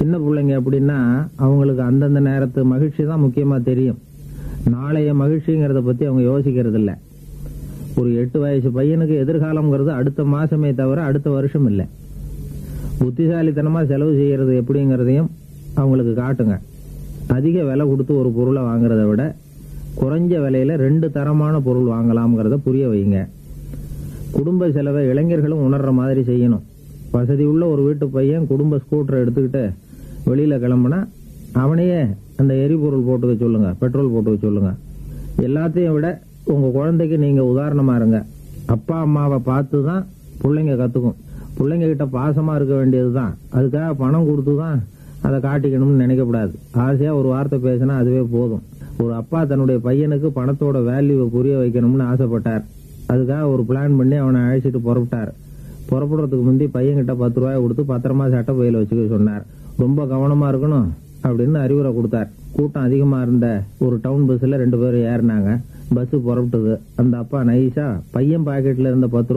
சின்ன பிள்ளைங்க எப்படின்னா அவங்களுக்கு அந்தந்த நேரத்து மகிழ்ச்சி தான் முக்கியமா தெரியும் நாளைய மகிழ்ச்சிங்கிறத பத்தி அவங்க யோசிக்கிறது இல்ல ஒரு எட்டு வயசு பையனுக்கு எதிர்காலம்ங்கிறது அடுத்த மாசமே தவிர அடுத்த வருஷம் இல்லை புத்திசாலித்தனமா செலவு செய்யறது எப்படிங்கிறதையும் அவங்களுக்கு காட்டுங்க அதிக விலை கொடுத்து ஒரு பொருளை வாங்குறதை விட குறைஞ்ச விலையில ரெண்டு தரமான பொருள் வாங்கலாம்ங்கிறத புரிய வைங்க குடும்ப செலவை இளைஞர்களும் உணர்ற மாதிரி செய்யணும் வசதி உள்ள ஒரு வீட்டு பையன் குடும்ப ஸ்கூட்டரை எடுத்துக்கிட்டு வெளியில கிளம்புனா அவனையே அந்த எரிபொருள் போட்டுக்க சொல்லுங்க பெட்ரோல் போட்டுக்க சொல்லுங்க எல்லாத்தையும் விட உங்க குழந்தைக்கு நீங்க உதாரணமா இருங்க அப்பா அம்மாவை பார்த்து தான் பிள்ளைங்க கத்துக்கும் பிள்ளைங்க கிட்ட பாசமா இருக்க வேண்டியதுதான் அதுக்காக பணம் கொடுத்து தான் அதை காட்டிக்கணும்னு நினைக்கக்கூடாது ஆசையா ஒரு வார்த்தை பேசினா அதுவே போதும் ஒரு அப்பா தன்னுடைய பையனுக்கு பணத்தோட வேல்யூவை புரிய வைக்கணும்னு ஆசைப்பட்டார் அதுக்காக ஒரு பிளான் பண்ணி அவனை அழைச்சிட்டு புறப்பட்டார் புறப்படுறதுக்கு முந்தி பையன்கிட்ட பத்து ரூபாய் கொடுத்து பத்திரமா சட்டை பையில வச்சுக்க சொன்னார் ரொம்ப கவனமா இருக்கணும் அப்படின்னு அறிவுரை கொடுத்தார் கூட்டம் அதிகமா இருந்த ஒரு டவுன் பஸ்ல ரெண்டு பேரும் ஏறினாங்க பஸ் புறப்பட்டது அந்த அப்பா நைஸா பையன் பாக்கெட்ல இருந்த பத்து ரூபாய்